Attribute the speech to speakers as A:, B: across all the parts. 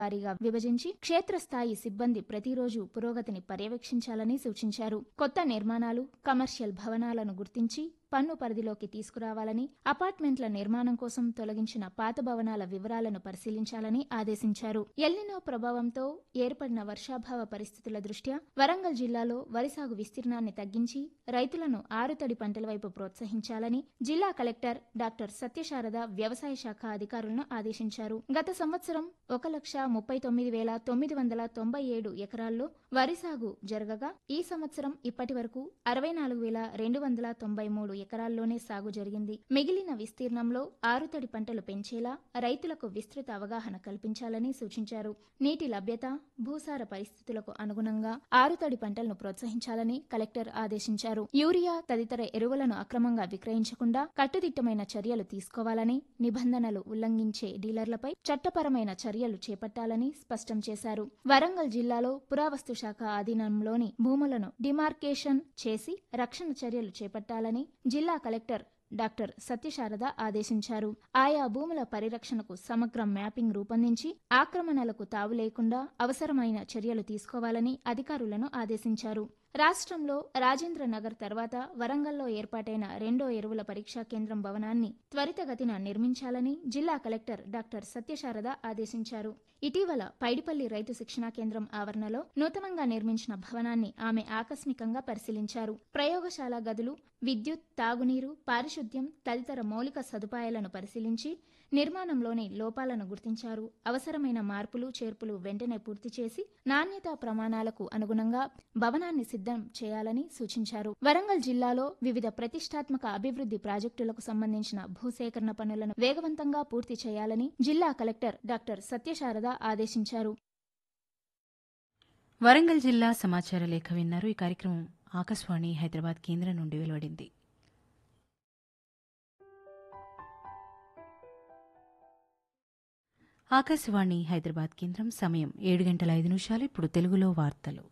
A: వారీగా విభజించి క్షేత్రస్థాయి సిబ్బంది ప్రతిరోజు పురోగతిని పర్యవేక్షించాలని సూచించారు కొత్త నిర్మాణాలు కమర్షియల్ భవనాలను గుర్తించి పన్ను పరిధిలోకి తీసుకురావాలని అపార్ట్మెంట్ల నిర్మాణం కోసం తొలగించిన పాత భవనాల వివరాలను పరిశీలించాలని ఆదేశించారు ఎల్నినో ప్రభావంతో ఏర్పడిన వర్షాభావ పరిస్థితుల దృష్ట్యా వరంగల్ జిల్లాలో వరి సాగు విస్తీర్ణాన్ని తగ్గించి రైతులను ఆరుతడి పంటల వైపు ప్రోత్సహించాలని జిల్లా కలెక్టర్ డాక్టర్ సత్యశారద వ్యవసాయ శాఖ అధికారులను ఆదేశించారు గత సంవత్సరం ఒక లక్ష ముప్పై తొమ్మిది వేల తొమ్మిది వందల తొంభై ఏడు ఎకరాల్లో వరి సాగు జరగగా ఈ సంవత్సరం ఇప్పటి వరకు అరవై నాలుగు వేల రెండు వందల తొంభై మూడు ఎకరాల్లోనే సాగు జరిగింది మిగిలిన విస్తీర్ణంలో ఆరుతడి పంటలు పెంచేలా రైతులకు విస్తృత అవగాహన కల్పించాలని సూచించారు నీటి లభ్యత భూసార పరిస్థితులకు అనుగుణంగా ఆరుతడి పంటలను ప్రోత్సహించాలని కలెక్టర్ ఆదేశించారు యూరియా తదితర ఎరువులను అక్రమంగా విక్రయించకుండా కట్టుదిట్టమైన చర్యలు తీసుకోవాలని నిబంధనలు ఉల్లంఘించే డీలర్లపై చట్టపరమైన చర్యలు చేపట్టాలని స్పష్టం చేశారు వరంగల్ జిల్లాలో పురావస్తు శాఖ ఆధీనంలోని భూములను డిమార్కేషన్ చేసి రక్షణ చర్యలు చేపట్టాలని జిల్లా కలెక్టర్ డాక్టర్ సత్యశారద ఆదేశించారు ఆయా భూముల పరిరక్షణకు సమగ్ర మ్యాపింగ్ రూపొందించి ఆక్రమణలకు తావు లేకుండా అవసరమైన చర్యలు తీసుకోవాలని అధికారులను ఆదేశించారు రాష్ట్రంలో రాజేంద్ర నగర్ తర్వాత వరంగల్లో ఏర్పాటైన రెండో ఎరువుల పరీక్షా కేంద్రం భవనాన్ని త్వరితగతిన నిర్మించాలని జిల్లా కలెక్టర్ డాక్టర్ సత్యశారద ఆదేశించారు ఇటీవల పైడిపల్లి రైతు శిక్షణా కేంద్రం ఆవరణలో నూతనంగా నిర్మించిన భవనాన్ని ఆమె ఆకస్మికంగా పరిశీలించారు ప్రయోగశాల గదులు విద్యుత్ తాగునీరు పారిశుద్ధ్యం తదితర మౌలిక సదుపాయాలను పరిశీలించి నిర్మాణంలోని లోపాలను గుర్తించారు అవసరమైన మార్పులు చేర్పులు వెంటనే పూర్తి చేసి నాణ్యతా ప్రమాణాలకు అనుగుణంగా భవనాన్ని సిద్ధం చేయాలని సూచించారు వరంగల్ జిల్లాలో వివిధ ప్రతిష్టాత్మక అభివృద్ధి ప్రాజెక్టులకు సంబంధించిన భూసేకరణ పనులను వేగవంతంగా పూర్తి చేయాలని జిల్లా కలెక్టర్ డాక్టర్ సత్యశారద ఆదేశించారు
B: వరంగల్ జిల్లా సమాచార లేఖ విన్నారు ఈ కార్యక్రమం ఆకాశవాణి హైదరాబాద్ కేంద్రం నుండి వెలువడింది ఆకాశవాణి హైదరాబాద్ కేంద్రం సమయం ఏడు గంటల ఐదు నిమిషాలు ఇప్పుడు తెలుగులో వార్తలు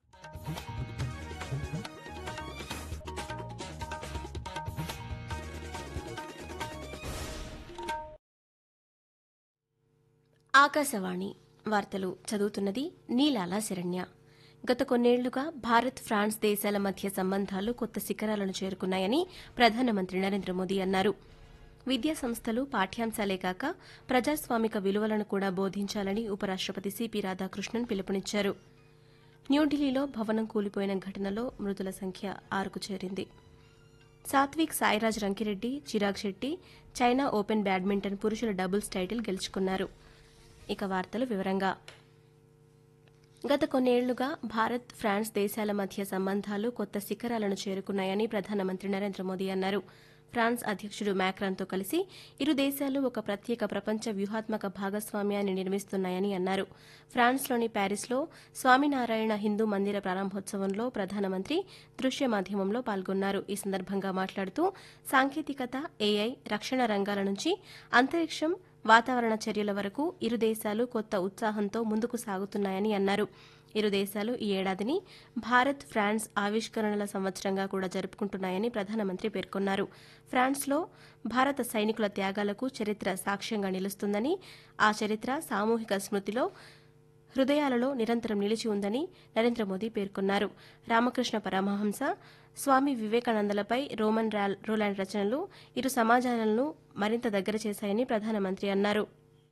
C: ఆకాశవాణి వార్తలు చదువుతున్నది నీలాల శరణ్య గత కొన్నేళ్లుగా భారత్ ఫ్రాన్స్ దేశాల మధ్య సంబంధాలు కొత్త శిఖరాలను చేరుకున్నాయని ప్రధానమంత్రి నరేంద్ర మోదీ అన్నారు విద్యా సంస్థలు పాఠ్యాంశాలే కాక ప్రజాస్వామిక విలువలను కూడా బోధించాలని ఉపరాష్టపతి సిపి రాధాకృష్ణన్ పిలుపునిచ్చారు న్యూఢిల్లీలో భవనం కూలిపోయిన ఘటనలో మృతుల సంఖ్య ఆరుకు చేరింది Satwik Sairaj Rankireddy Chirag Shetty China open badminton పురుషుల డబుల్స్ టైటిల్ గెలుచుకున్నారు ఇక వార్తలు వివరంగా గత కొన్నేళ్లుగా భారత్ ఫ్రాన్స్ దేశాల మధ్య సంబంధాలు కొత్త శిఖరాలను చేరుకున్నాయని ప్రధానమంత్రి నరేంద్ర మోదీ అన్నారు ఫ్రాన్స్ అధ్యక్షుడు మ్యాక్రాన్తో కలిసి ఇరు దేశాలు ఒక ప్రత్యేక ప్రపంచ వ్యూహాత్మక భాగస్వామ్యాన్ని నిర్మిస్తున్నాయని అన్నారు ఫ్రాన్స్లోని ప్యారిస్లో స్వామినారాయణ హిందూ మందిర ప్రారంభోత్సవంలో ప్రధానమంత్రి దృశ్య మాధ్యమంలో పాల్గొన్నారు ఈ సందర్భంగా మాట్లాడుతూ సాంకేతికత ఏఐ రక్షణ రంగాల నుంచి అంతరిక్షం వాతావరణ చర్యల వరకు ఇరు దేశాలు కొత్త ఉత్సాహంతో ముందుకు సాగుతున్నాయని అన్నారు ఇరు దేశాలు ఈ ఏడాదిని భారత్ ఫ్రాన్స్ ఆవిష్కరణల సంవత్సరంగా కూడా జరుపుకుంటున్నాయని ప్రధానమంత్రి పేర్కొన్నారు ఫ్రాన్స్లో భారత సైనికుల త్యాగాలకు చరిత్ర సాక్ష్యంగా నిలుస్తుందని ఆ చరిత్ర సామూహిక స్మృతిలో హృదయాలలో నిరంతరం నిలిచి ఉందని నరేంద్ర మోదీ పేర్కొన్నారు రామకృష్ణ పరమహంస స్వామి వివేకానందలపై రోమన్ రోలాండ్ రచనలు ఇరు సమాజాలను మరింత దగ్గర చేశాయని ప్రధానమంత్రి అన్నారు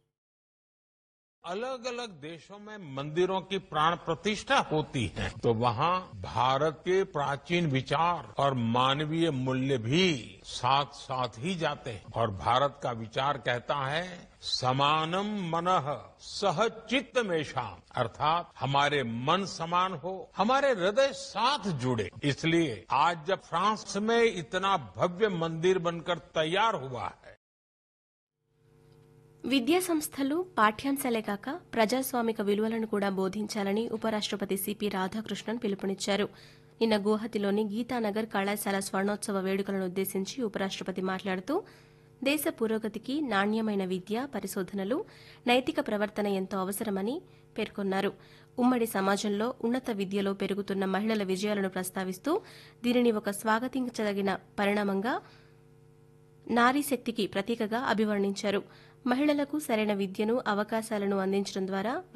D: अलग अलग देशों में मंदिरों की प्राण प्रतिष्ठा होती है तो वहाँ भारत के प्राचीन विचार और मानवीय मूल्य भी साथ साथ ही जाते हैं और भारत का विचार कहता है समानम मनः सह चित्त मेषाम अर्थात हमारे मन समान हो हमारे हृदय साथ जुड़े इसलिए आज जब फ्रांस में इतना भव्य मंदिर बनकर तैयार हुआ है
C: విద్యా సంస్థలు పాఠ్యాంశాలే కాక ప్రజాస్వామిక విలువలను కూడా బోధించాలని ఉపరాష్టపతి సిపి రాధాకృష్ణన్ పిలుపునిచ్చారు నిన్న గువహతిలోని గీతానగర్ కళాశాల స్వర్ణోత్సవ వేడుకలను ఉద్దేశించి ఉపరాష్టపతి మాట్లాడుతూ దేశ పురోగతికి నాణ్యమైన విద్య పరిశోధనలు నైతిక ప్రవర్తన ఎంతో అవసరమని పేర్కొన్నారు ఉమ్మడి సమాజంలో ఉన్నత విద్యలో పెరుగుతున్న మహిళల విజయాలను ప్రస్తావిస్తూ దీనిని ఒక స్వాగతించదగిన పరిణామంగా నారీ శక్తికి ప్రతీకగా అభివర్ణించారు మహిళలకు సరైన విద్యను అవకాశాలను అందించడం ద్వారా